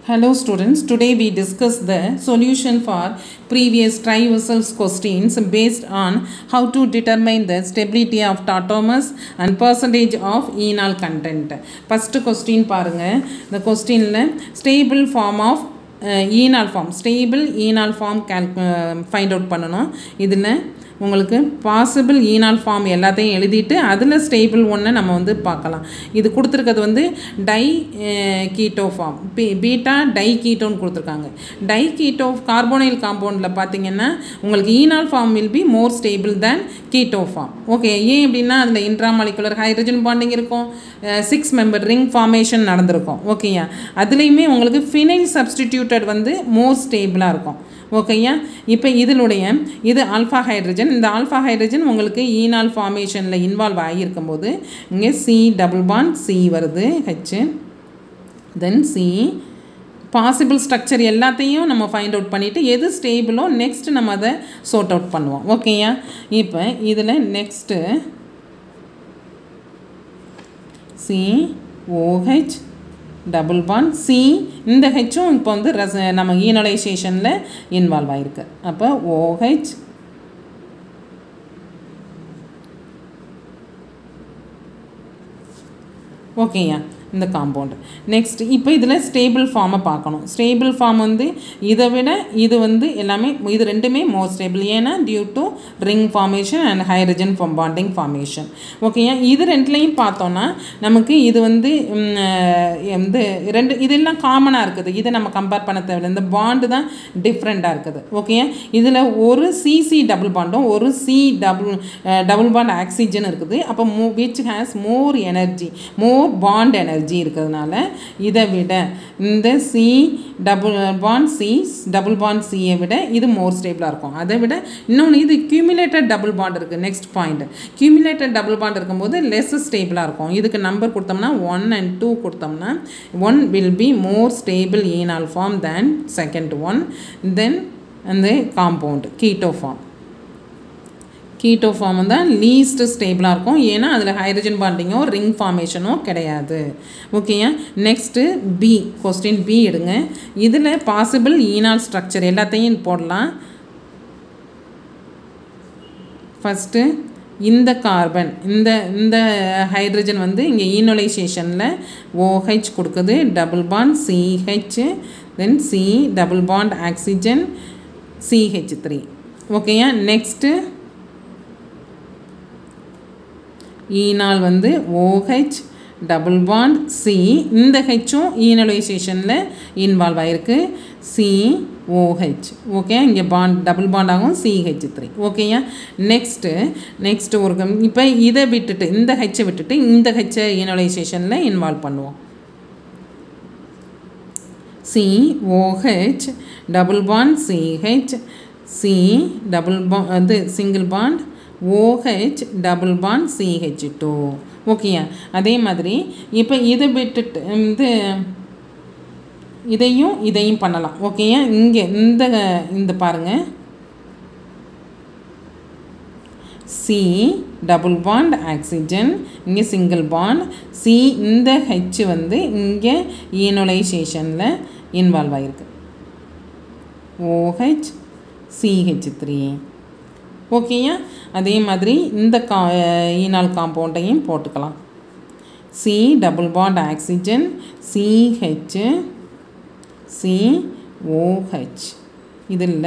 Hello students, today we discuss the solution for previous triversals questions based on how to determine the stability of tautomers and percentage of enol content. First question பாருங்க இந்த கொஸ்டினில் stable form of enol form stable enol form கேல் find out பண்ணணும் இதில் உங்களுக்கு possible ஈனால் form எல்லாத்தையும் எழுதிட்டு அதில் ஸ்டேபிள் ஒன்றை நம்ம வந்து பார்க்கலாம் இது கொடுத்துருக்கிறது வந்து diketo form B beta டை கீட்டோன்னு கொடுத்துருக்காங்க டை கீட்டோ கார்போனைல் காம்பவுண்டில் பார்த்தீங்கன்னா உங்களுக்கு enol form will be more stable than keto form okay ஏன் அப்படின்னா அதில் இன்ட்ராமாலிகுலர் ஹைட்ரஜன் பாண்டிங் இருக்கும் சிக்ஸ் மெம்பர் ரிங் ஃபார்மேஷன் நடந்திருக்கும் ஓகேயா அதுலேயுமே உங்களுக்கு ஃபினைல் சப்ஸ்டிடியூட்டட் வந்து மோர் ஸ்டேபிளாக இருக்கும் ஓகேயா இப்போ இதனுடைய இது ஆல்ஃபா ஹைட்ரஜன் இந்த ஆல்ஃபா ஹைட்ரஜன் உங்களுக்கு ஈனால் ஃபார்மேஷனில் இன்வால்வ் ஆகியிருக்கும் போது இங்கே சி டபுள் பாண்ட் சி வருது H then C possible structure எல்லாத்தையும் நம்ம ஃபைண்ட் அவுட் பண்ணிவிட்டு எது ஸ்டேபிளோ நெக்ஸ்ட் நம்ம அதை சோர்ட் அவுட் பண்ணுவோம் ஓகேயா இப்போ இதில் next C OH double bond C இந்த ஹெச்சும் இப்போ வந்து ரச நம்ம ஈனலைசேஷனில் இன்வால்வ் ஆகிருக்கு அப்போ ஓஹெச் ஓகேயா இந்த காம்பவுண்டு நெக்ஸ்ட் இப்போ இதில் ஸ்டேபிள் ஃபார்மை பார்க்கணும் ஸ்டேபிள் ஃபார்ம் வந்து இதை விட இது வந்து எல்லாமே இது ரெண்டுமே மோர் ஸ்டேபிள் ஏன்னா due to ring formation and hydrogen bonding formation ஓகேயா இது ரெண்டுலேயும் பார்த்தோன்னா நமக்கு இது வந்து வந்து ரெண்டு இதெல்லாம் காமனாக இருக்குது இதை நம்ம கம்பேர் பண்ண தேவையில்லை இந்த பாண்டு தான் டிஃப்ரெண்ட்டாக இருக்குது ஓகேயா இதில் ஒரு சிசி டபுள் பாண்டும் ஒரு C double double bond oxygen இருக்குது அப்போ மூ which has more energy more bond energy energy இருக்கிறதுனால இதை விட இந்த C double bond C double bond சியை விட இது மோர் ஸ்டேபிளாக இருக்கும் அதை விட இன்னொன்று இது கியூமுலேட்டட் டபுள் பாண்ட் இருக்குது next point cumulated double bond இருக்கும்போது லெஸ் ஸ்டேபிளாக இருக்கும் இதுக்கு நம்பர் கொடுத்தோம்னா ஒன் அண்ட் டூ கொடுத்தோம்னா one will be more stable enol form than second one தென் அந்த compound keto form keto form தான் லீஸ்ட் ஸ்டேபிளாக இருக்கும் ஏன்னா அதில் ஹைட்ரஜன் பாண்டிங்கோ ரிங் ஃபார்மேஷனோ கிடையாது ஓகேயா நெக்ஸ்ட்டு பி கொஸ்டின் பி எடுங்க இதில் பாசிபிள் ஈனால் ஸ்ட்ரக்சர் எல்லாத்தையும் போடலாம் ஃபஸ்ட்டு இந்த கார்பன் இந்த இந்த ஹைட்ரஜன் வந்து இங்கே ஈனோலைசேஷனில் ஓஹெச் கொடுக்குது double bond CH then C double bond oxygen CH three ஓகேயா நெக்ஸ்ட்டு ஈனால் வந்து ஓஹெச் டபுள் பாண்ட் சி இந்த ஹெச்சும் ஈனலைசேஷனில் இன்வால்வ் ஆகிருக்கு சி ஓஹெச் ஓகே இங்கே பாண்ட் டபுள் பாண்ட் ஆகும் சிஹெச் த்ரீ ஓகேயா நெக்ஸ்ட்டு நெக்ஸ்ட்டு ஒரு இப்போ இதை விட்டுட்டு இந்த ஹெச்சை விட்டுட்டு இந்த ஹெச்சை ஈனலைசேஷனில் இன்வால்வ் பண்ணுவோம் C OH double bond CH C double பா வந்து single bond OH double bond CH two ஓகேயா அதே மாதிரி இப்போ இதை விட்டுட்டு இது இதையும் இதையும் பண்ணலாம் ஓகேயா இங்கே இந்த இந்த பாருங்கள் சி டபுள் பாண்ட் ஆக்சிஜன் இங்கே சிங்கிள் பாண்ட் சி இந்த ஹெச் வந்து இங்கே ஈனோலைசேஷனில் இன்வால்வ் ஆகிருக்கு ஓஹெச் சிஹெச் த்ரீ ஓகேயா அதே மாதிரி இந்த கா ஈனால் காம்பவுண்டையும் போட்டுக்கலாம் C double bond oxygen CH C OH இதில்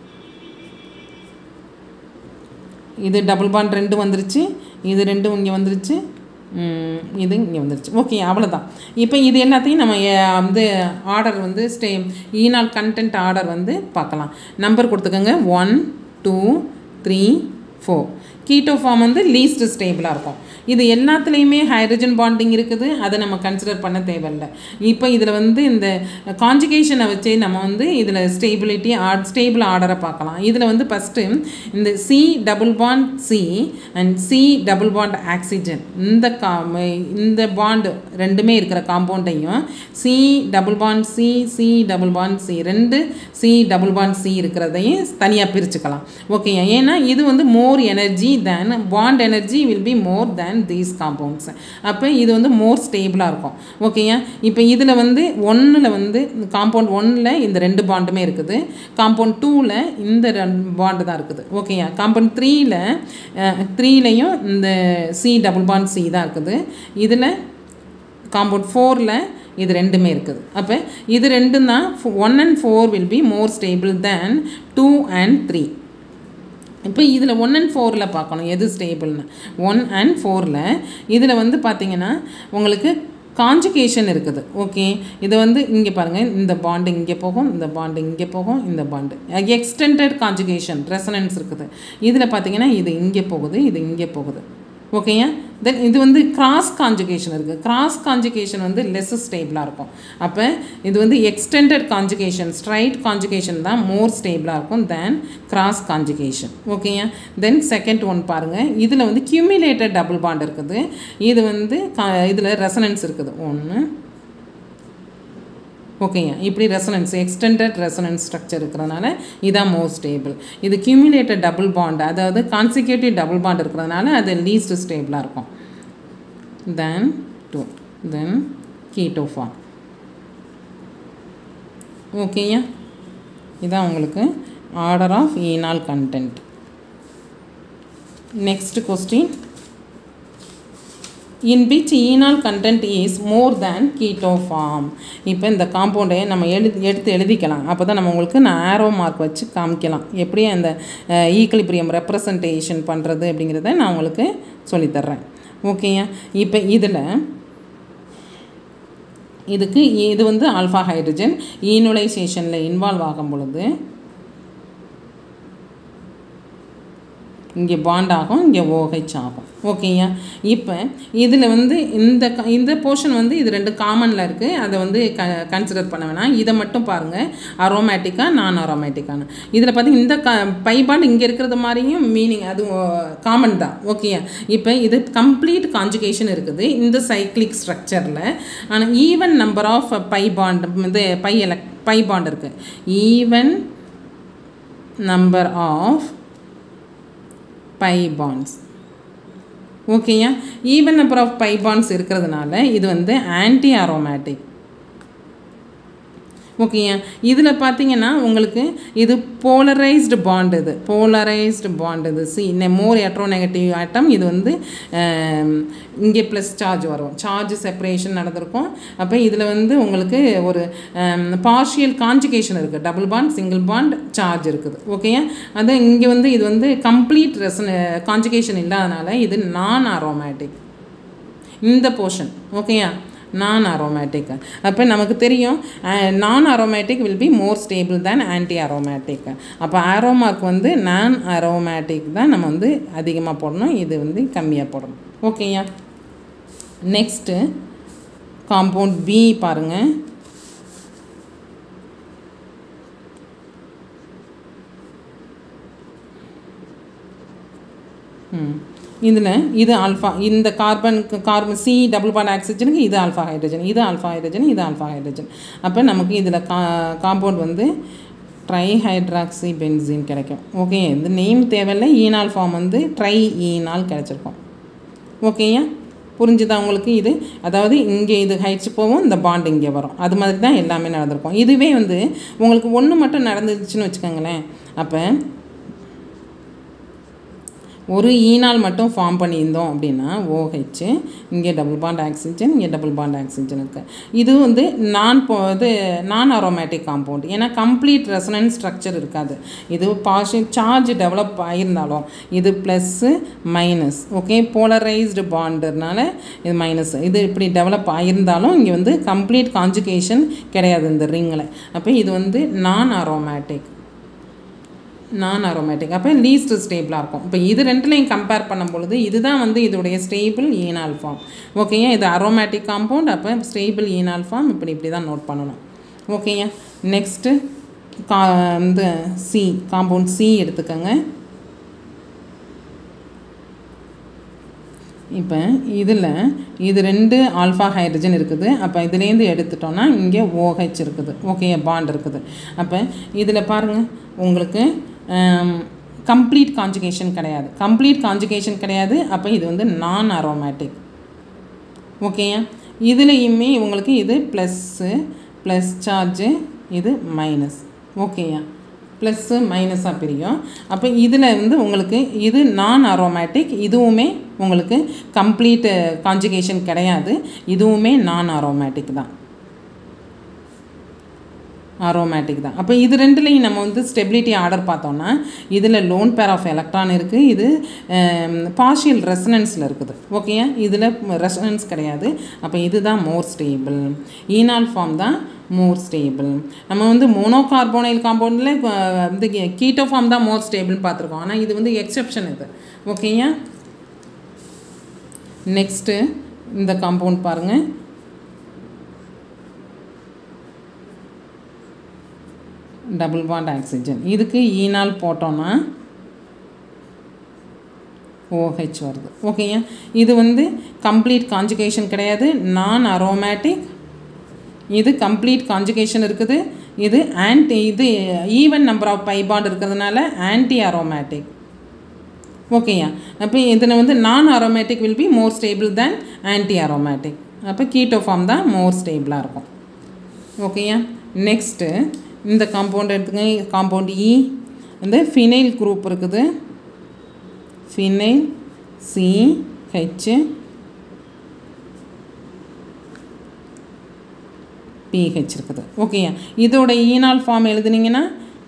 இது டபுள் பாண்ட் ரெண்டு வந்துருச்சு இது ரெண்டும் இங்கே வந்துருச்சு இது இங்கே வந்துருச்சு ஓகே அவ்வளோதான் இப்போ இது எல்லாத்தையும் நம்ம வந்து ஆர்டர் வந்து ஸ்டே ஈனால் கண்டென்ட் ஆர்டர் வந்து பார்க்கலாம் நம்பர் கொடுத்துக்கோங்க one two three four keto form வந்து லீஸ்ட் ஸ்டேபிளாக இருக்கும் இது எல்லாத்துலேயுமே ஹைட்ரஜன் பாண்டிங் இருக்குது அதை நம்ம கன்சிடர் பண்ண தேவையில்ல இப்போ இதில் வந்து இந்த கான்ஜுகேஷனை வச்சு நம்ம வந்து இதில் ஸ்டேபிலிட்டி ஆட் ஸ்டேபிள் ஆர்டரை பார்க்கலாம் இதில் வந்து ஃபஸ்ட்டு இந்த C double bond C and C double bond oxygen இந்த கா இந்த பாண்டு ரெண்டுமே இருக்கிற காம்பவுண்டையும் C double bond C C double bond C ரெண்டு சி டபுள் பாண்ட் சி இருக்கிறதையும் தனியாக பிரிச்சுக்கலாம் ஓகே ஏன்னா இது வந்து more energy then bond energy will be more than these compounds அப்போ இது வந்து மோர் ஸ்டேபிளாக இருக்கும் ஓகேயா இப்போ இதில் வந்து ஒன்றில் வந்து காம்பவுண்ட் ஒன்றில் இந்த ரெண்டு பாண்டுமே இருக்குது காம்பவுண்ட் டூவில் இந்த ரெண்டு பாண்டு தான் இருக்குது ஓகேயா காம்பவுண்ட் த்ரீயில் த்ரீலையும் இந்த சி டபுள் பாண்ட் சி தான் இருக்குது இதில் காம்பவுண்ட் ஃபோரில் இது ரெண்டுமே இருக்குது அப்போ இது ரெண்டும் தான் one and four will be more stable than two and three இப்போ இதில் ஒன் அண்ட் ஃபோரில் பார்க்கணும் எது ஸ்டேபிள்னு ஒன் அண்ட் ஃபோரில் இதில் வந்து பார்த்தீங்கன்னா உங்களுக்கு காஞ்சுகேஷன் இருக்குது ஓகே இது வந்து இங்கே பாருங்கள் இந்த பாண்டு இங்கே போகும் இந்த பாண்டு இங்கே போகும் இந்த பாண்டு எக்ஸ்டெண்டட் காஞ்சுகேஷன் ரெசனன்ஸ் இருக்குது இதில் பார்த்தீங்கன்னா இது இங்கே போகுது இது இங்கே போகுது ஓகேயா தென் இது வந்து கிராஸ் காஞ்சுகேஷன் இருக்குது கிராஸ் காஞ்சுகேஷன் வந்து லெஸ் ஸ்டேபிளாக இருக்கும் அப்போ இது வந்து எக்ஸ்டெண்டட் காஞ்சுகேஷன் ஸ்ட்ரைட் காஞ்சுகேஷன் தான் மோர் ஸ்டேபிளாக இருக்கும் தென் கிராஸ் காஞ்சுகேஷன் ஓகேயா தென் செகண்ட் ஒன் பாருங்கள் இதில் வந்து கியூமிலேட்டட் டபுள் பாண்ட் இருக்குது இது வந்து இதில் ரெசனன்ஸ் இருக்குது ஒன்று ஓகேங்க இப்படி ரெசனன்ஸ் எக்ஸ்டெண்டட் ரெசனன்ஸ் ஸ்ட்ரக்சர் இருக்கிறதுனால இதான் மோர் ஸ்டேபிள் இது கியூமுலேட்டட் டபுள் பாண்ட் அதாவது கான்சிக்யூட்டிவ் டபுள் பாண்ட் இருக்கிறதுனால அது லீஸ்ட் ஸ்டேபிளாக இருக்கும் then two then keto form ஓகேயா இதான் உங்களுக்கு order of enol content next question in which enol content is more than keto form இப்போ இந்த காம்பவுண்டை நம்ம எழுதி எடுத்து எழுதிக்கலாம் அப்போ தான் நம்ம உங்களுக்கு நான் ஆரோ மார்க் வச்சு காமிக்கலாம் எப்படி அந்த ஈக்குலிபிரியம் ரெப்ரசன்டேஷன் பண்ணுறது அப்படிங்கிறத நான் உங்களுக்கு சொல்லித்தர்றேன் ஓகேயா இப்போ இதில் இதுக்கு இது வந்து ஆல்ஃபா ஹைட்ரஜன் ஈனுலைசேஷனில் இன்வால்வ் ஆகும் பொழுது இங்கே பாண்ட் ஆகும் இங்கே ஓஹெச் ஆகும் ஓகேயா இப்போ இதில் வந்து இந்த க இந்த போர்ஷன் வந்து இது ரெண்டு காமனில் இருக்குது அதை வந்து க கன்சிடர் பண்ண வேணாம் இதை மட்டும் பாருங்கள் அரோமேட்டிக்காக நான் அரோமேட்டிக்கான இதில் பார்த்தீங்கன்னா இந்த க பை பாண்ட் இங்கே இருக்கிறது மாதிரியும் மீனிங் அது காமன் தான் ஓகேயா இப்போ இது கம்ப்ளீட் காஞ்சுகேஷன் இருக்குது இந்த சைக்ளிக் ஸ்ட்ரக்சரில் ஆனால் even number of pi bond இது பை எலக் பை பாண்ட் இருக்குது even number of pi bonds ஓகேயா even number of pi bonds இருக்கிறதுனால இது வந்து ஆன்டி அரோமேட்டிக் ஓகேயா இதில் பார்த்தீங்கன்னா உங்களுக்கு இது போலரைஸ்டு பாண்ட் இது போலரைஸ்டு பாண்ட் இது சி இந்த மோர் எட்ரோ நெகட்டிவ் ஆட்டம் இது வந்து இங்கே ப்ளஸ் சார்ஜ் வரும் சார்ஜ் செப்பரேஷன் நடந்திருக்கும் அப்போ இதில் வந்து உங்களுக்கு ஒரு பார்ஷியல் காஞ்சுகேஷன் இருக்குது double bond single bond charge இருக்குது ஓகேயா அது இங்கே வந்து இது வந்து கம்ப்ளீட் ரெசன் காஞ்சுகேஷன் இல்லாதனால இது நான் அரோமேட்டிக் இந்த போர்ஷன் ஓகேயா நான் அரோமேட்டிக் அப்போ நமக்கு தெரியும் non aromatic will be more stable than anti aromatic அப்போ ஆரோமார்க் வந்து நான் அரோமேட்டிக் தான் நம்ம வந்து அதிகமாக போடணும் இது வந்து கம்மியாக போடணும் ஓகேயா நெக்ஸ்ட்டு காம்பவுண்ட் பி பாருங்கள் ம் இதில் இது ஆல்ஃபா இந்த கார்பனுக்கு கார்பன் சி டபுள் பாண்ட் ஆக்சிஜனுக்கு இது ஆல்ஃபா ஹைட்ரஜன் இது ஆல்ஃபா ஹைட்ரஜன் இது ஆல்ஃபா ஹைட்ரஜன் அப்போ நமக்கு இதில் கா காம்பவுண்ட் வந்து ட்ரை ஹைட்ராக்சி பென்சின் கிடைக்கும் ஓகே இந்த நேம் தேவையில்லை ஈனால் ஃபார்ம் வந்து ட்ரை ஈனால் கிடச்சிருக்கும் ஓகேயா புரிஞ்சுதா உங்களுக்கு இது அதாவது இங்கே இது ஹைட்ஸ் போகும் இந்த பாண்ட் இங்கே வரும் அது மாதிரி தான் எல்லாமே நடந்திருக்கும் இதுவே வந்து உங்களுக்கு ஒன்று மட்டும் நடந்துச்சுன்னு வச்சுக்கோங்களேன் அப்போ ஒரு ஈனால் மட்டும் ஃபார்ம் பண்ணியிருந்தோம் அப்படின்னா ஓஹெச் இங்கே டபுள் பாண்ட் ஆக்சிஜன் இங்கே டபுள் பாண்ட் ஆக்சிஜன் இருக்குது இது வந்து நான் போ இது நான் அரோமேட்டிக் காம்பவுண்ட் ஏன்னா கம்ப்ளீட் ரெசனன்ஸ் ஸ்ட்ரக்சர் இருக்காது இது பாஷன் சார்ஜ் டெவலப் ஆகியிருந்தாலும் இது ப்ளஸ்ஸு மைனஸ் ஓகே போலரைஸ்டு பாண்டுனால இது மைனஸ் இது இப்படி டெவலப் ஆகியிருந்தாலும் இங்கே வந்து கம்ப்ளீட் காஞ்சுகேஷன் கிடையாது இந்த ரிங்கில் அப்போ இது வந்து நான் அரோமேட்டிக் நான் அரோமேட்டிக் அப்போ லீஸ்ட் ஸ்டேபிளாக இருக்கும் இப்போ இது ரெண்டுலையும் கம்பேர் பண்ணும் பொழுது இதுதான் வந்து இதோடைய ஸ்டேபிள் ஈனால் ஃபார்ம் ஓகேயா இது அரோமேட்டிக் காம்பவுண்ட் அப்போ ஸ்டேபிள் ஈனால் ஃபார்ம் இப்படி இப்படி தான் நோட் பண்ணணும் ஓகேயா நெக்ஸ்ட்டு கா இந்த சி காம்பவுண்ட் சி எடுத்துக்கோங்க இப்போ இதில் இது ரெண்டு ஆல்ஃபா ஹைட்ரஜன் இருக்குது அப்போ இதுலேருந்து எடுத்துட்டோன்னா இங்கே ஓஹெச் இருக்குது ஓகே பாண்ட் இருக்குது அப்போ இதில் பாருங்கள் உங்களுக்கு கம்ப்ளீட் காஞ்சுகேஷன் கிடையாது கம்ப்ளீட் காஞ்சுகேஷன் கிடையாது அப்போ இது வந்து நான் அரோமேட்டிக் ஓகேயா இதுலேயுமே உங்களுக்கு இது ப்ளஸ்ஸு ப்ளஸ் சார்ஜு இது மைனஸ் ஓகேயா ப்ளஸ்ஸு மைனஸாக பிரியும் அப்போ இதில் வந்து உங்களுக்கு இது நான் அரோமேட்டிக் இதுவுமே உங்களுக்கு கம்ப்ளீட் காஞ்சுகேஷன் கிடையாது இதுவுமே நான் அரோமேட்டிக் தான் அரோமேட்டிக் தான் அப்போ இது ரெண்டுலேயும் நம்ம வந்து ஸ்டெபிலிட்டி ஆர்டர் பார்த்தோம்னா இதில் லோன் பேர் ஆஃப் எலக்ட்ரான் இருக்குது இது பார்ஷியல் ரெசனன்ஸில் இருக்குது ஓகேயா இதில் ரெசனன்ஸ் கிடையாது அப்போ இதுதான் மோர் ஸ்டேபிள் ஈனால் ஃபார்ம் தான் மோர் ஸ்டேபிள் நம்ம வந்து மோனோகார்போனைல் காம்பவுண்டில் வந்து கீட்டோ ஃபார்ம் தான் மோர் ஸ்டேபிள்னு பார்த்துருக்கோம் ஆனால் இது வந்து எக்ஸெப்ஷன் இது ஓகேயா நெக்ஸ்ட்டு இந்த காம்பவுண்ட் பாருங்கள் டபுள் பாண்ட் ஆக்சிஜன் இதுக்கு ஈனால் போட்டோன்னா ஓஹெச் வருது ஓகேயா இது வந்து கம்ப்ளீட் காஞ்சுகேஷன் கிடையாது நான் அரோமேட்டிக் இது கம்ப்ளீட் காஞ்சுகேஷன் இருக்குது இது ஆன்டி இது even number of pi bond இருக்கிறதுனால ஆன்டி அரோமேட்டிக் ஓகேயா அப்போ இதில் வந்து non aromatic will be more stable than anti aromatic அப்போ கீட்டோ ஃபார்ம் தான் மோர் ஸ்டேபிளாக இருக்கும் ஓகேயா நெக்ஸ்ட்டு இந்த காம்பவுண்ட் எடுத்துங்க காம்பவுண்ட் இ இந்த ஃபினைல் குரூப் இருக்குது ஃபினைல் சி ஹெச் பிஹெச் இருக்குது ஓகேயா இதோட ஈனால் ஃபார்ம் எழுதுனீங்கன்னா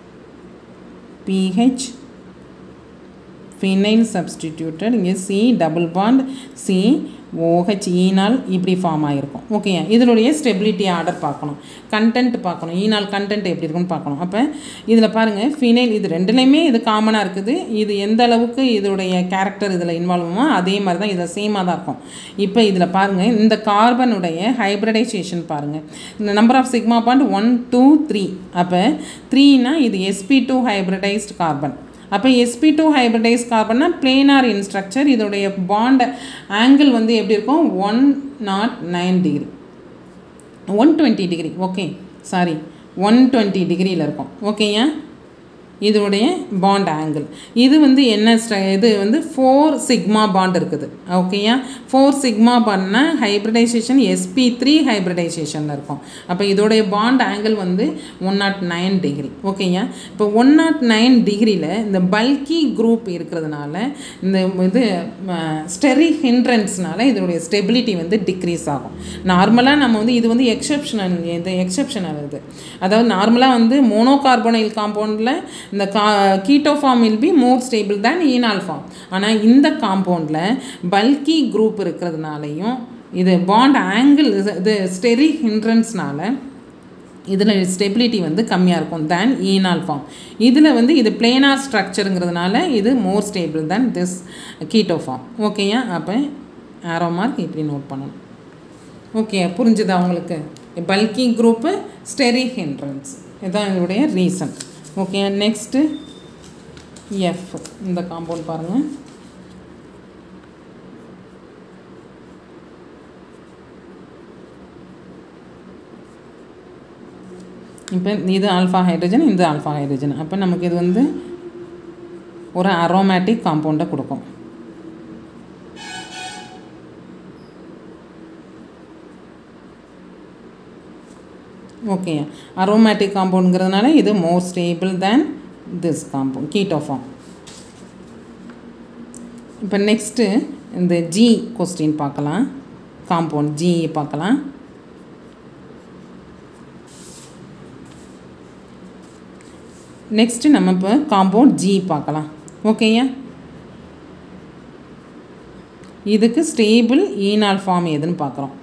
பிஹெச் ஃபினைல் சப்ஸ்டிடியூட்டட் இங்கே C double bond C OH enol இப்படி ஃபார்ம் ஆகிருக்கும் ஓகேயா இதனுடைய ஸ்டெபிலிட்டி ஆர்டர் பார்க்கணும் கண்டென்ட் பார்க்கணும் ஈனால் கண்டென்ட் எப்படி இருக்குன்னு பார்க்கணும் அப்போ இதில் பாருங்கள் ஃபினைல் இது ரெண்டுலேயுமே இது காமனாக இருக்குது இது எந்த அளவுக்கு இதோடைய கேரக்டர் இதில் இன்வால்வ் ஆகுமோ அதே மாதிரி தான் இதில் சேமாக தான் இருக்கும் இப்போ இதில் பாருங்கள் இந்த கார்பனுடைய ஹைப்ரிடைசேஷன் பாருங்கள் இந்த number of sigma bond one two three அப்போ த்ரீனா இது எஸ்பி டூ ஹைப்ரிடைஸ்ட் கார்பன் அப்போ எஸ்பி டூ ஹைப்ரிடைஸ் கார்பன்னா பிளேனார் இன் ஸ்ட்ரக்சர் இதோடைய பாண்ட் ஆங்கிள் வந்து எப்படி இருக்கும் one nought nine degree one twenty degree okay sorry one twenty டிகிரியில் இருக்கும் ஓகேயா இதோடைய பாண்ட் ஆங்கிள் இது வந்து என்ன ஸ்ட இது வந்து ஃபோர் சிக்மா பாண்ட் இருக்குது ஓகேயா ஃபோர் சிக்மா பாண்ட்னா ஹைப்ரிடைசேஷன் எஸ்பி த்ரீ ஹைப்ரிடைசேஷனில் இருக்கும் அப்போ இதோடைய பாண்ட் ஆங்கிள் வந்து ஒன் நாட் நைன் டிகிரி ஓகேயா இப்போ ஒன் நாட் நைன் டிகிரியில் இந்த பல்கி குரூப் இருக்கிறதுனால இந்த இது ஸ்டெரி ஹிண்ட்ரன்ஸ்னால இதோடைய ஸ்டெபிலிட்டி வந்து டிக்ரீஸ் ஆகும் நார்மலாக நம்ம வந்து இது வந்து எக்ஸப்ஷனல் இது எக்ஸப்ஷனல் இது அதாவது நார்மலாக வந்து மோனோகார்பனைல் காம்பவுண்டில் இந்த கா keto form will be more stable than enol form ஆனால் இந்த காம்பவுண்டில் பல்கி குரூப் இருக்கிறதுனாலையும் இது பாண்ட் ஆங்கிள் இது ஸ்டெரி ஹிண்ட்ரன்ஸ்னால இதில் ஸ்டெபிலிட்டி வந்து கம்மியாக இருக்கும் தேன் ஈனால் ஃபார்ம் இதில் வந்து இது பிளேனார் ஸ்ட்ரக்சருங்கிறதுனால இது more stable than this keto form ஓகேயா அப்போ ஆரோ மார்க் இப்படி நோட் பண்ணணும் ஓகே புரிஞ்சுதா உங்களுக்கு பல்கி குரூப்பு ஸ்டெரி ஹிண்ட்ரன்ஸ் இதுதான் இதோடைய ரீசன் ஓகே நெக்ஸ்ட்டு எஃப் இந்த காம்பவுண்ட் பாருங்கள் இப்போ இது ஆல்ஃபா ஹைட்ரஜன் இந்த ஆல்ஃபா ஹைட்ரஜன் அப்போ நமக்கு இது வந்து ஒரு அரோமேட்டிக் காம்பவுண்டை கொடுக்கும் ஓகே அரோமேட்டிக் காம்பவுண்டுங்கிறதுனால இது more stable than this compound keto form இப்போ நெக்ஸ்ட்டு இந்த ஜி கொஸ்டின் பார்க்கலாம் காம்பவுண்ட் ஜி பார்க்கலாம் நெக்ஸ்ட்டு நம்ம இப்போ காம்பவுண்ட் ஜி பார்க்கலாம் ஓகேயா இதுக்கு ஸ்டேபிள் ஈனால் ஃபார்ம் எதுன்னு பார்க்குறோம்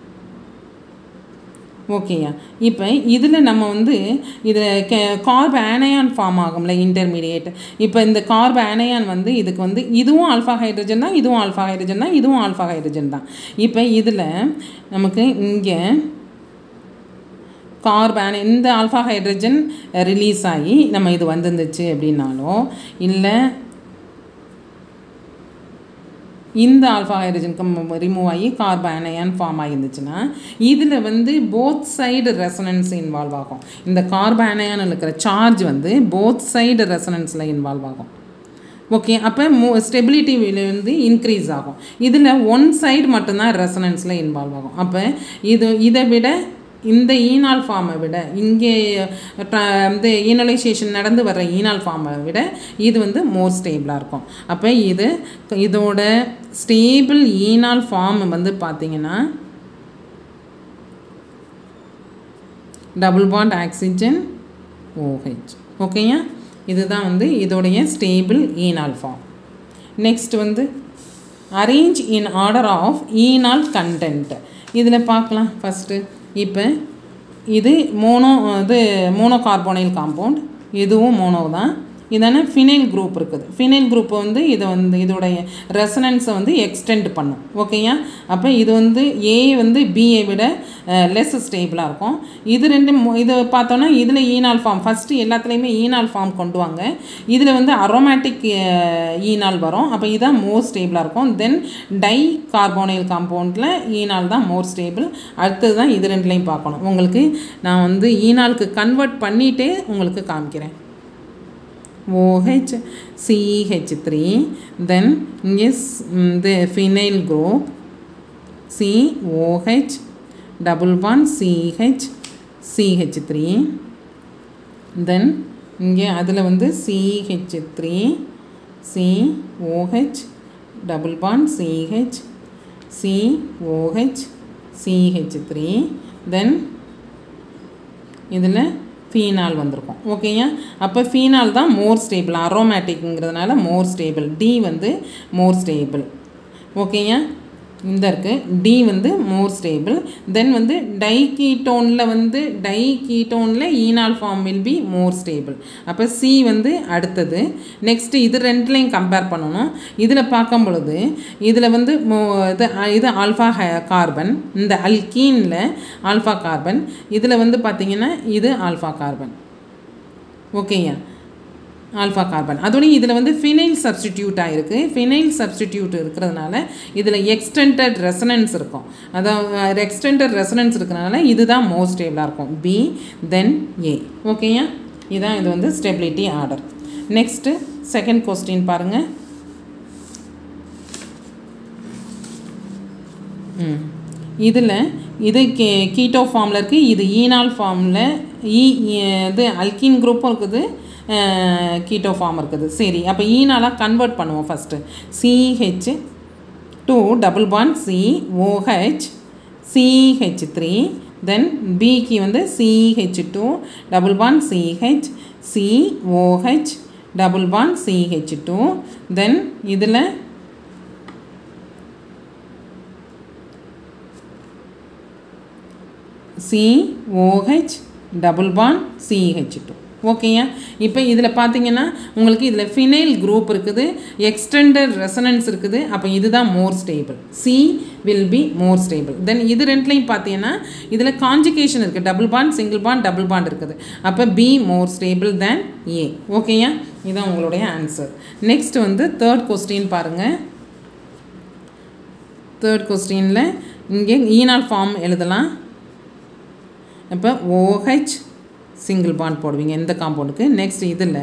ஓகேயா இப்போ இதில் நம்ம வந்து இதில் கே கார்ப ஆனையான் ஃபார்ம் ஆகும்ல இன்டர்மீடியேட் இப்போ இந்த கார்ப ஆனையான் வந்து இதுக்கு வந்து இதுவும் ஆல்ஃபா ஹைட்ரஜன் தான் இதுவும் ஆல்ஃபா ஹைட்ரஜன் தான் இதுவும் ஆல்ஃபா ஹைட்ரஜன் தான் இப்போ இதில் நமக்கு இங்கே கார்பன் இந்த ஆல்ஃபா ஹைட்ரஜன் ரிலீஸ் ஆகி நம்ம இது வந்துருந்துச்சு அப்படின்னாலும் இல்லை இந்த ஆல்ஃபா ஹைட்ரஜனுக்கு ரிமூவ் ஆகி கார்பனையான் ஃபார்ம் ஆகிருந்துச்சுன்னா இதில் வந்து போத் சைடு ரெசனன்ஸ் இன்வால்வ் ஆகும் இந்த கார்பனையான் இருக்கிற சார்ஜ் வந்து போத் சைடு ரெசனன்ஸில் இன்வால்வ் ஆகும் ஓகே அப்போ மோ ஸ்டெபிலிட்டி வந்து இன்க்ரீஸ் ஆகும் இதில் ஒன் சைடு மட்டும்தான் ரெசனன்ஸில் இன்வால்வ் ஆகும் அப்போ இது இதை விட இந்த ஈனால் ஃபார்மை விட இங்கே இந்த ஈனலைசேஷன் நடந்து வர்ற ஈனால் ஃபார்மை விட இது வந்து மோர் ஸ்டேபிளாக இருக்கும் அப்போ இது இதோட ஸ்டேபிள் ஈனால் ஃபார்ம் வந்து பார்த்திங்கன்னா டபுள் பாண்ட் ஆக்சிஜன் ஓஹெச் ஓகேயா இதுதான் வந்து இதோடைய ஸ்டேபிள் ஈனால் ஃபார்ம் நெக்ஸ்ட் வந்து arrange in order of enol content இதில் பார்க்கலாம் ஃபஸ்ட்டு இப்போ இது மோனோ இது மோனோ கார்போனைல் காம்பவுண்ட் இதுவும் மோனோ தான் இதான ஃபினைல் குரூப் இருக்குது ஃபினைல் குரூப் வந்து இதை வந்து இதோடைய ரெசனன்ஸை வந்து எக்ஸ்டெண்ட் பண்ணும் ஓகேயா அப்போ இது வந்து ஏ வந்து பிஏ விட லெஸ் ஸ்டேபிளாக இருக்கும் இது ரெண்டு இது பார்த்தோன்னா இதில் ஈனால் ஃபார்ம் ஃபஸ்ட்டு எல்லாத்துலேயுமே ஈனால் ஃபார்ம் கொண்டு வாங்க இதில் வந்து அரோமேட்டிக் ஈனால் வரும் அப்போ இதுதான் மோர் ஸ்டேபிளாக இருக்கும் தென் டை கார்போனைல் காம்பவுண்டில் ஈனால் தான் மோர் ஸ்டேபிள் அடுத்தது தான் இது ரெண்டுலேயும் பார்க்கணும் உங்களுக்கு நான் வந்து ஈனாலுக்கு கன்வெர்ட் பண்ணிகிட்டே உங்களுக்கு காமிக்கிறேன் OH CH3 then yes the phenyl group COH double bond CH CH3 then இங்கே அதில் வந்து CH3 COH double bond CH COH CH3 then இதில் ஃபீனால் வந்திருக்கும் ஓகேயா அப்போ ஃபீனால் தான் மோர் ஸ்டேபிள் அரோமேட்டிக்ங்கிறதுனால மோர் ஸ்டேபிள் டி வந்து மோர் ஸ்டேபிள் ஓகேயா இந்த இருக்குது டி வந்து மோர் ஸ்டேபிள் தென் வந்து டை கீட்டோனில் வந்து டை கீட்டோனில் enol form will be more stable அப்போ சி வந்து அடுத்தது நெக்ஸ்ட்டு இது ரெண்டுலையும் கம்பேர் பண்ணணும் இதில் பார்க்கும் பொழுது இதில் வந்து மோ இது இது ஆல்ஃபா கார்பன் இந்த அல்கீனில் ஆல்ஃபா கார்பன் இதில் வந்து பார்த்திங்கன்னா இது ஆல்ஃபா கார்பன் ஓகேயா ஆல்ஃபா கார்பன் அதோடய இதில் வந்து ஃபினைல் சப்ஸ்டிடியூட் ஆகிருக்கு ஃபினைல் சப்ஸ்டிடியூட் இருக்கிறதுனால இதில் எக்ஸ்டெண்டட் ரெசனன்ஸ் இருக்கும் அதாவது எக்ஸ்டெண்டட் ரெசனன்ஸ் இருக்கிறதுனால இதுதான் மோஸ்ட் ஸ்டேபிளாக இருக்கும் பி தென் ஏ ஓகேயா இதுதான் இது வந்து stability order next second question பாருங்கள் இதில் இது கே கீட்டோ ஃபார்மில் இருக்குது இது ஈனால் ஃபார்மில் ஈ இது அல்கின் குரூப்பும் இருக்குது கீட்டோ ஃபார்ம் இருக்குது சரி அப்போ ஈனாலாக கன்வெர்ட் பண்ணுவோம் first CH two double bond C OH CH three then பிக்கு வந்து CH two double bond CH COH double bond CH two then இதில் COH double bond CH two ஓகேயா இப்போ இதில் பார்த்தீங்கன்னா உங்களுக்கு இதில் ஃபினைல் குரூப் இருக்குது எக்ஸ்டெண்டட் ரெசனன்ஸ் இருக்குது அப்போ இதுதான் more stable C will be more stable then இது ரெண்டுலையும் பார்த்தீங்கன்னா இதில் காஞ்சிகேஷன் இருக்குது double bond single bond double bond இருக்குது அப்போ பி மோர் ஸ்டேபிள் தேன் ஏ ஓகேயா இதுதான் உங்களுடைய ஆன்சர் நெக்ஸ்ட் வந்து தேர்ட் கொஸ்டின் பாருங்கள் தேர்ட் கொஸ்டினில் இங்கே ஈனால் ஃபார்ம் எழுதலாம் இப்போ ஓஹெச் சிங்கிள் பாண்ட் போடுவீங்க இந்த காம்பவுண்டுக்கு நெக்ஸ்ட் இதில்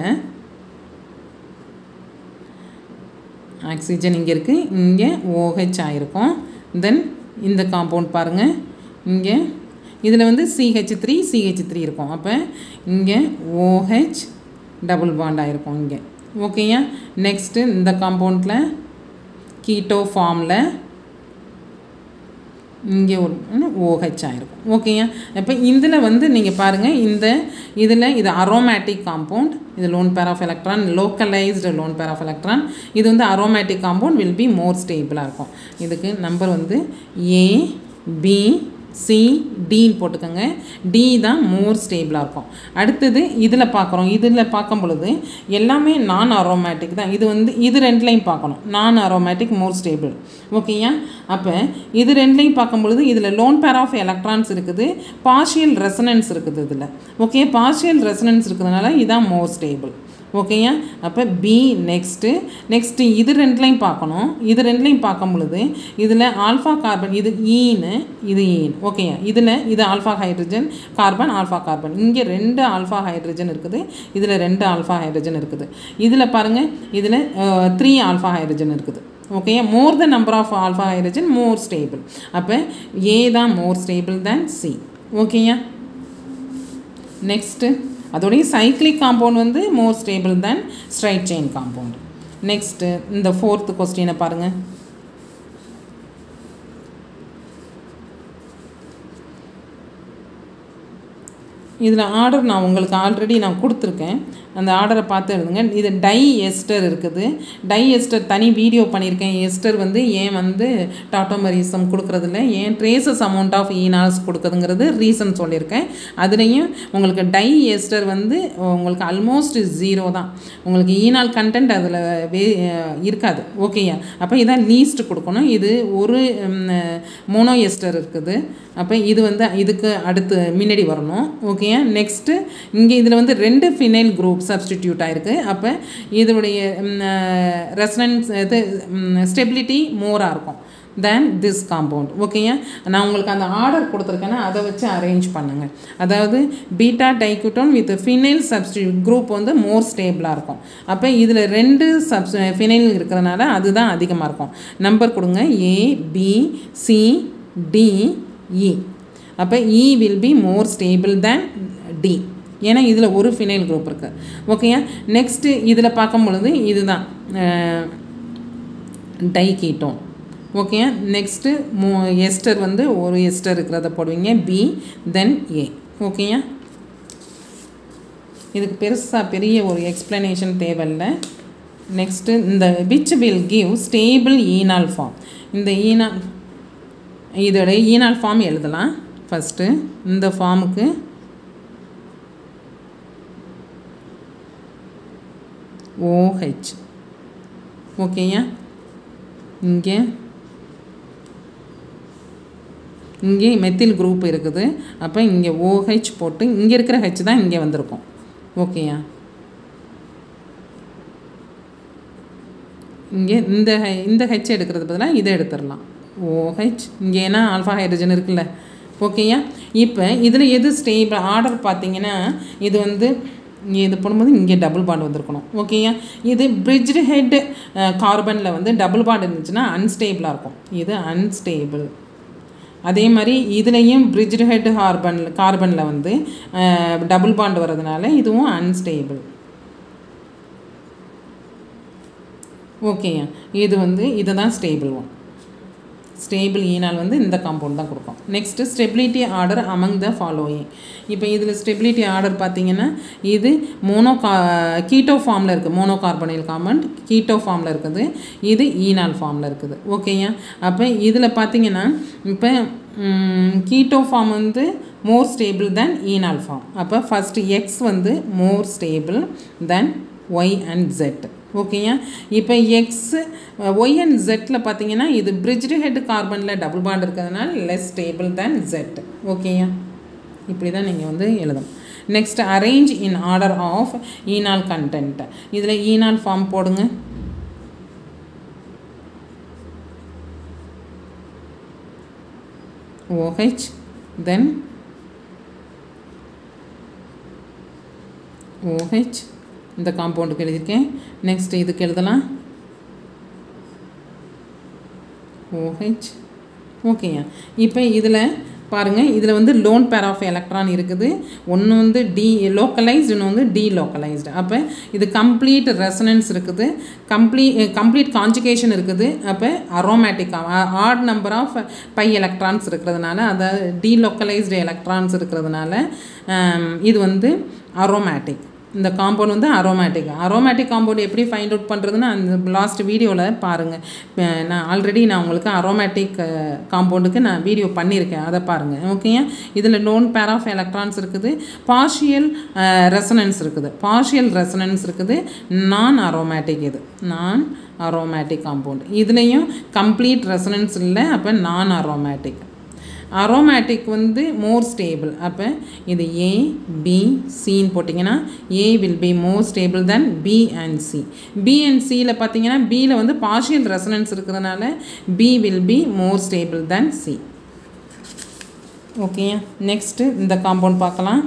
ஆக்சிஜன் இங்கே இருக்குது இங்கே ஓஹெச் ஆகிருக்கும் தென் இந்த காம்பவுண்ட் பாருங்கள் இங்கே இதில் வந்து சிஹெச் த்ரீ சிஹெச் த்ரீ இருக்கும் அப்போ இங்கே ஓஹெச் டபுள் பாண்ட் ஆகிருக்கும் இங்கே ஓகேயா நெக்ஸ்ட்டு இந்த காம்பவுண்டில் கீட்டோ ஃபார்மில் இங்கே ஒரு ஓஹெச் ஆகிருக்கும் ஓகேயா இப்போ இதில் வந்து நீங்கள் பாருங்கள் இந்த இதில் இது அரோமேட்டிக் காம்பவுண்ட் இது lone pair of electron localised lone pair of electron இது வந்து aromatic compound will be more ஸ்டேபிளாக இருக்கும் இதுக்கு நம்பர் வந்து ஏ பி சி டின்னு போட்டுக்கோங்க டி தான் மோர் ஸ்டேபிளாக இருக்கும் அடுத்தது இதில் பார்க்குறோம் இதில் பார்க்கும் பொழுது எல்லாமே நான் அரோமேட்டிக் தான் இது வந்து இது ரெண்டுலையும் பார்க்கணும் நான் அரோமேட்டிக் மோர் ஸ்டேபிள் ஓகேயா அப்போ இது ரெண்டுலையும் பார்க்கும் பொழுது இதில் லோன் பேர் ஆஃப் எலக்ட்ரான்ஸ் இருக்குது பார்ஷியல் ரெசனன்ஸ் இருக்குது இதில் ஓகே பார்ஷியல் ரெசனன்ஸ் இருக்கிறதுனால இதான் மோர் ஸ்டேபிள் ஓகேயா அப்போ பி நெக்ஸ்ட்டு நெக்ஸ்ட்டு இது ரெண்டுலையும் பார்க்கணும் இது ரெண்டுலையும் பார்க்கும் பொழுது இதில் ஆல்ஃபா கார்பன் இது ஈன்னு இது ஈன் ஓகேயா இதில் இது alpha hydrogen carbon alpha carbon இங்கே ரெண்டு ஆல்ஃபா ஹைட்ரஜன் இருக்குது இதில் ரெண்டு ஆல்ஃபா ஹைட்ரஜன் இருக்குது இதில் பாருங்கள் இதில் த்ரீ ஆல்ஃபா ஹைட்ரஜன் இருக்குது ஓகேயா more the number of alpha hydrogen more stable அப்போ ஏ தான் மோர் ஸ்டேபிள் தேன் சி ஓகேயா நெக்ஸ்ட்டு அதோடைய சைக்ளிக் காம்பவுண்ட் வந்து more stable than straight chain compound next இந்த ஃபோர்த்து கொஸ்டினை பாருங்கள் இதில் ஆர்டர் நான் உங்களுக்கு ஆல்ரெடி நான் கொடுத்துருக்கேன் அந்த ஆர்டரை பார்த்து எழுதுங்க இது டை எஸ்டர் இருக்குது டை எஸ்டர் தனி வீடியோ பண்ணியிருக்கேன் எஸ்டர் வந்து ஏன் வந்து டாட்டோமரிசம் கொடுக்குறதில்ல ஏன் ட்ரேசஸ் அமௌண்ட் ஆஃப் ஈனால்ஸ் கொடுக்குதுங்கிறது ரீசன் சொல்லியிருக்கேன் அதுலேயும் உங்களுக்கு டை எஸ்டர் வந்து உங்களுக்கு ஆல்மோஸ்ட் ஜீரோ தான் உங்களுக்கு ஈனால் கண்டென்ட் அதில் வே இருக்காது ஓகேயா அப்போ இதான் லீஸ்ட் கொடுக்கணும் இது ஒரு மோனோ எஸ்டர் இருக்குது அப்போ இது வந்து இதுக்கு அடுத்து முன்னாடி வரணும் ஓகேயா நெக்ஸ்ட்டு இங்கே இதில் வந்து ரெண்டு ஃபினைல் குரூப் சப்ஸ்டிடியூட் ஆகிருக்கு அப்போ இதனுடைய ரெசனன்ஸ் இது ஸ்டெபிலிட்டி மோராக இருக்கும் தேன் திஸ் காம்பவுண்ட் ஓகேயா நான் உங்களுக்கு அந்த ஆர்டர் கொடுத்துருக்கேன்னா அதை வச்சு அரேஞ்ச் பண்ணுங்கள் அதாவது beta diketone with phenyl substitute group வந்து மோர் ஸ்டேபிளாக இருக்கும் அப்போ இதில் ரெண்டு சப்ஸ் ஃபினைல் இருக்கிறதுனால அதுதான் அதிகமாக இருக்கும் நம்பர் கொடுங்க A B C D E அப்போ E will be more stable than D ஏன்னா இதில் ஒரு ஃபினைல் குரூப் இருக்குது ஓகேயா நெக்ஸ்ட்டு இதில் பார்க்கும் பொழுது இதுதான் டைகீட்டோன் ஓகேயா நெக்ஸ்ட்டு மூ எஸ்டர் வந்து ஒரு எஸ்டர் இருக்கிறத போடுவீங்க பி தென் ஏ ஓகேயா இதுக்கு பெருசாக பெரிய ஒரு எக்ஸ்ப்ளனேஷன் தேவையில்லை நெக்ஸ்ட்டு இந்த which will give stable enol form இந்த ஈனால் இதோட ஈனால் ஃபார்ம் எழுதலாம் ஃபஸ்ட்டு இந்த ஃபார்முக்கு ஓஹெச் ஓகேயா இங்கே இங்கே மெத்தில் குரூப் இருக்குது அப்போ இங்கே ஓஹெச் போட்டு இங்கே இருக்கிற ஹெச் தான் இங்கே வந்திருக்கும் ஓகேயா இங்கே இந்த இந்த ஹெச் எடுக்கிறது பதிலாக இதை எடுத்துடலாம் ஓஹெச் இங்கே ஏன்னா ஆல்ஃபா ஹைட்ரஜன் இருக்குல்ல ஓகேயா இப்போ இதில் எது ஸ்டேபிள் ஆர்டர் பார்த்தீங்கன்னா இது வந்து இங்கே இது போடும்போது இங்கே டபுள் பாண்ட் வந்திருக்கணும் ஓகேயா இது பிரிட்ஜ்டு ஹெட் கார்பனில் வந்து டபுள் பாண்ட் இருந்துச்சுன்னா அன்ஸ்டேபிளாக இருக்கும் இது அன்ஸ்டேபிள் அதே மாதிரி இதுலேயும் பிரிட்ஜ்டு ஹெட் கார்பன் கார்பனில் வந்து டபுள் பாண்ட் வர்றதுனால இதுவும் அன்ஸ்டேபிள் ஓகேயா இது வந்து இதுதான் ஸ்டேபிள் ஒன் ஸ்டேபிள் ஈனால் வந்து இந்த காம்பவுண்ட் தான் கொடுக்கும் next stability order among the following இப்போ இதில் ஸ்டெபிலிட்டி ஆர்டர் பார்த்தீங்கன்னா இது மோனோ கா கீட்டோ ஃபார்மில் இருக்குது மோனோ கார்பனைல் காம்பவுண்ட் கீட்டோ ஃபார்மில் இருக்குது இது ஈனால் ஃபார்மில் இருக்குது ஓகேயா அப்போ இதில் பார்த்தீங்கன்னா இப்போ கீட்டோ ஃபார்ம் வந்து more stable then enol form அப்போ ஃபஸ்ட்டு எக்ஸ் வந்து more stable then Y and Z ஓகேயா இப்போ எக்ஸ் ஒய் அண்ட் ஜெட்டில் பார்த்தீங்கன்னா இது பிரிட்ஜ்டு ஹெட் கார்பனில் டபுள் பாண்ட் இருக்கிறதுனால லெஸ் ஸ்டேபிள் தேன் ஜெட் ஓகேயா இப்படி தான் நீங்கள் வந்து எழுதணும் next arrange in order of enol content இதில் ஈனால் ஃபார்ம் போடுங்க OH then OH இந்த காம்பவுண்டுக்கு எழுதியிருக்கேன் நெக்ஸ்ட் இதுக்கு எழுதலாம் OH ஓகேயா இப்போ இதில் பாருங்கள் இதில் வந்து லோன் பேர் ஆஃப் எலக்ட்ரான் இருக்குது ஒன்று வந்து டி லோக்கலைஸ்டு இன்னும் வந்து டி லோக்கலைஸ்டு அப்போ இது கம்ப்ளீட் ரெசனன்ஸ் இருக்குது கம்ப்ளீட் கம்ப்ளீட் கான்ஜுகேஷன் இருக்குது அப்போ அரோமேட்டிக்காக odd number of pi electrons இருக்கிறதுனால அதாவது டி லோக்கலைஸ்டு எலக்ட்ரான்ஸ் இருக்கிறதுனால இது வந்து அரோமேட்டிக் இந்த காம்பவுண்ட் வந்து அரோமேட்டிக் அரோமேட்டிக் காம்பவுண்ட் எப்படி ஃபைண்ட் அவுட் பண்ணுறதுன்னு அந்த லாஸ்ட் வீடியோவில் பாருங்கள் நான் ஆல்ரெடி நான் உங்களுக்கு அரோமேட்டிக் காம்பவுண்டுக்கு நான் வீடியோ பண்ணியிருக்கேன் அதை பாருங்கள் ஓகேயா இதில் லோன் பேர் ஆஃப் எலக்ட்ரான்ஸ் இருக்குது பார்ஷியல் ரெசனன்ஸ் இருக்குது பார்ஷியல் ரெசனன்ஸ் இருக்குது நான் அரோமேட்டிக் இது நான் அரோமேட்டிக் காம்பவுண்ட் இதுலேயும் கம்ப்ளீட் ரெசனன்ஸ் இல்லை அப்போ நான் அரோமேட்டிக் அரோமேட்டிக் வந்து மோர் ஸ்டேபிள் அப்போ இது ஏ பி சின்னு போட்டிங்கன்னா A will be more stable then B and C B and சியில் பார்த்தீங்கன்னா பியில் வந்து பார்ஷியல் ரெசனன்ஸ் இருக்கிறதுனால B will be more stable then C okay next இந்த காம்பவுண்ட் பார்க்கலாம்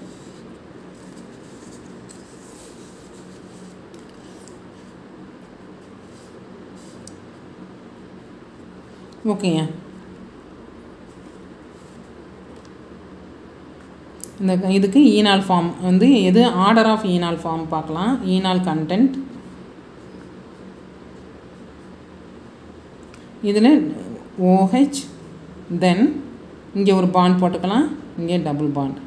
ஓகேங்க இந்த இதுக்கு ஈனால் ஃபார்ம் வந்து எது ஆர்டர் ஆஃப் ஈனால் ஃபார்ம் பார்க்கலாம் ஈனால் கண்டென்ட் இதில் ஓஹெச் தென் இங்கே ஒரு பாண்ட் போட்டுக்கலாம் இங்கே டபுள் பாண்ட்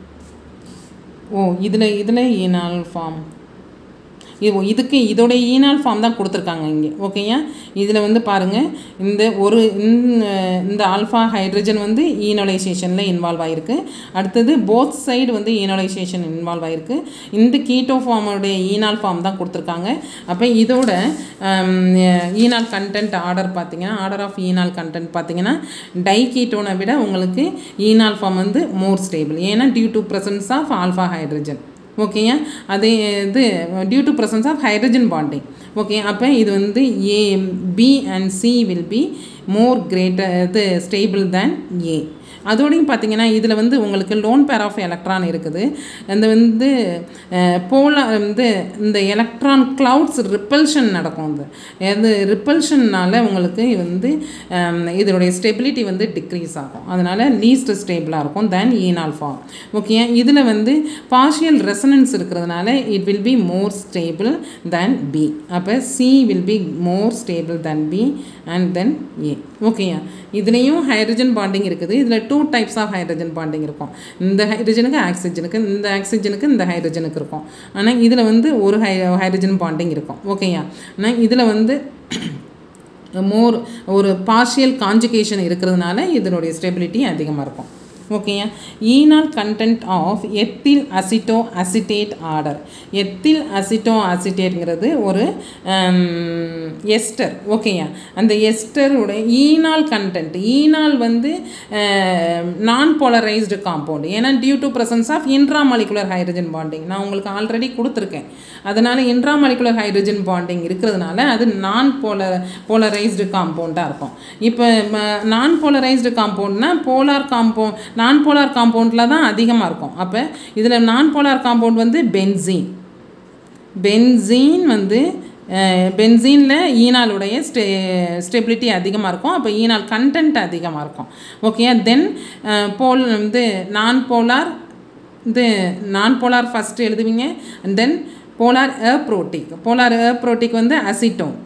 ஓ இதில் இதில் ஈனால் ஃபார்ம் இது இதுக்கு இதோடைய ஈனால் ஃபார்ம் தான் கொடுத்துருக்காங்க இங்கே ஓகேயா இதில் வந்து பாருங்கள் இந்த ஒரு இந்த ஆல்ஃபா ஹைட்ரஜன் வந்து ஈனோலைசேஷனில் இன்வால்வ் ஆகிருக்கு அடுத்தது போத் சைடு வந்து ஈனோலைசேஷன் இன்வால்வ் ஆகிருக்கு இந்த கீட்டோ ஃபார்முடைய ஈனால் ஃபார்ம் தான் கொடுத்துருக்காங்க அப்போ இதோட ஈனால் கண்டென்ட் ஆர்டர் பார்த்தீங்கன்னா ஆர்டர் ஆஃப் ஈனால் கண்டென்ட் பார்த்தீங்கன்னா டை கீட்டோனை விட உங்களுக்கு ஈனால் ஃபார்ம் வந்து மோர் ஸ்டேபிள் ஏன்னா due to presence of alpha hydrogen ஓகேயா அதே இது due to presence of hydrogen bonding okay அப்போ இது வந்து A B and C will be more greater இது ஸ்டேபிள் தேன் ஏ அதோடையும் பார்த்தீங்கன்னா இதில் வந்து உங்களுக்கு லோன் பேர் ஆஃப் எலக்ட்ரான் இருக்குது அந்த வந்து போலா வந்து இந்த எலக்ட்ரான் க்ளவுட்ஸ் ரிப்பல்ஷன் நடக்கும் அது அது ரிப்பல்ஷன்னால் உங்களுக்கு வந்து இதனுடைய ஸ்டெபிலிட்டி வந்து டிக்ரீஸ் ஆகும் அதனால் லீஸ்ட் ஸ்டேபிளாக இருக்கும் தென் ஈனால் ஃபார்ம் ஓகே இதில் வந்து பார்ஷியல் ரெசனன்ஸ் இருக்கிறதுனால it will be more stable then B அப்போ C will be more stable then B and then A ஓகேயா இதுலேயும் ஹைட்ரஜன் பாண்டிங் இருக்குது இதில் two types of hydrogen bonding இருக்கும் இந்த ஹைட்ரஜனுக்கு ஆக்சிஜனுக்கு இந்த ஆக்சிஜனுக்கு இந்த ஹைட்ரஜனுக்கு இருக்கும் ஆனால் இதில் வந்து ஒரு ஹை ஹைட்ரஜன் பாண்டிங் இருக்கும் ஓகேயா ஆனால் இதில் வந்து மோர் ஒரு பார்ஷியல் காஞ்சுகேஷன் இருக்கிறதுனால இதனுடைய ஸ்டெபிலிட்டி அதிகமாக இருக்கும் ஓகேயா enol content of ethyl aceto acetate order ethyl aceto அசிட்டேட்ங்கிறது ஒரு எஸ்டர் ஓகேயா அந்த எஸ்டருடைய ஈனால் கண்டென்ட் ஈனால் வந்து நான் போலரைஸ்டு காம்பவுண்ட் ஏன்னா due to presence of intramolecular hydrogen bonding நான் உங்களுக்கு ஆல்ரெடி கொடுத்துருக்கேன் அதனால் இன்ட்ராமாலிகுலர் ஹைட்ரஜன் பாண்டிங் இருக்கிறதுனால அது நான் போலர் போலரைஸ்டு காம்பவுண்டாக இருக்கும் இப்போ நான் போலரைஸ்டு காம்பவுண்ட்னா போலார் காம்பவுண்ட் நான் போலார் காம்பவுண்டில் தான் அதிகமாக இருக்கும் அப்போ இதில் நான் போலார் காம்பவுண்ட் வந்து பென்சீன் பென்சீன் வந்து பென்சீனில் ஈனாலுடைய ஸ்டே ஸ்டெபிலிட்டி அதிகமாக இருக்கும் அப்போ ஈனால் கண்டென்ட் அதிகமாக இருக்கும் ஓகே தென் போல் வந்து நான் போலார் இது நான் போலார் ஃபஸ்ட்டு எழுதுவீங்க and then polar aprotic polar aprotic வந்து அசிட்டோன்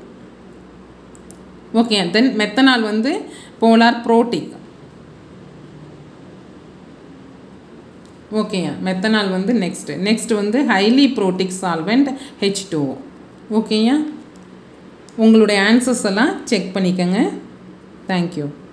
ஓகே தென் மெத்தனால் வந்து போலார் ப்ரோட்டிக் ஓகேயா மெத்தனால் வந்து நெக்ஸ்ட்டு நெக்ஸ்ட் வந்து highly protic solvent H two ஓகேயா உங்களுடைய ஆன்சர்ஸ் எல்லாம் செக் பண்ணிக்கோங்க தேங்க்யூ